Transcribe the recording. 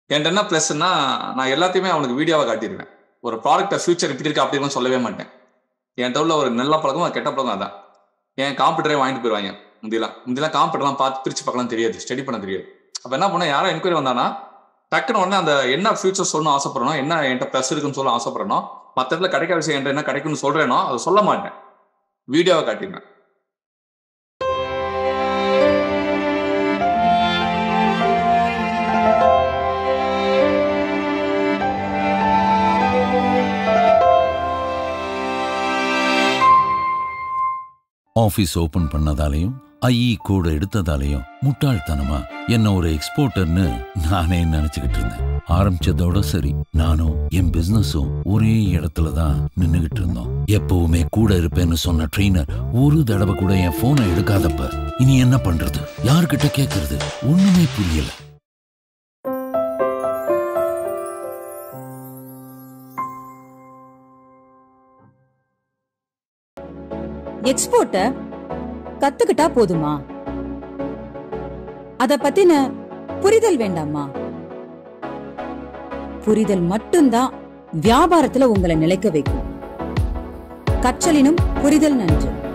என்கிட்ட என்ன ப்ளஸ்ன்னா நான் எல்லாத்தையுமே அவனுக்கு வீடியோவை காட்டிடுவேன் ஒரு ப்ராடக்ட்டை ஃபியூச்சர் இப்படி இருக்கு அப்படின்னு சொல்லவே மாட்டேன் என்கிட்ட உள்ள ஒரு நல்ல பழக்கம் அது கெட்ட பழக்கம் அதான் என் காம்படிட்டரே வாங்கிட்டு போயிடுவாங்க முந்திலாம் முந்திலாம் காம்படிட்டர்லாம் பார்த்து பிரிச்சு பார்க்கலாம் தெரியாது ஸ்டடி பண்ண தெரியாது அப்போ என்ன பண்ண யாரும் என்கொயரி வந்தானா டக்குன்னு உடனே அந்த என்ன ஃபியூச்சர் சொல்லணும் ஆசைப்படுறோம் என்ன என்கிட்ட ப்ளஸ் இருக்குன்னு சொல்ல ஆசைப்படுறோம் மற்ற இடத்துல கிடைக்காத விஷயம் என்கிட்ட என்ன கிடைக்கும்னு சொல்றேனோ அதை சொல்ல மாட்டேன் வீடியோவை காட்டிடுவேன் ஆபீஸ் ஓபன் பண்ணதாலையும் ஐஇ கூட எடுத்ததாலையும் முட்டாள்தனமா என்ன ஒரு எக்ஸ்போர்ட்டர்னு நானே நினைச்சுக்கிட்டு இருந்தேன் ஆரம்பிச்சதோட சரி நானும் என் பிசினஸும் ஒரே இடத்துல தான் நின்னுகிட்டு இருந்தோம் எப்பவுமே கூட இருப்பேன்னு சொன்ன ட்ரெயினர் ஒரு தடவை கூட என் போனை எடுக்காதப்ப இனி என்ன பண்றது யார்கிட்ட கேக்குறது ஒண்ணுமே புரியல எக்ஸ்போர்ட்ட கத்துக்கிட்டா போதுமா அத பத்தின புரிதல் வேண்டாமா புரிதல் மட்டும்தான் வியாபாரத்துல உங்களை நிலைக்க வைக்கும் கற்றலினும் புரிதல் நன்று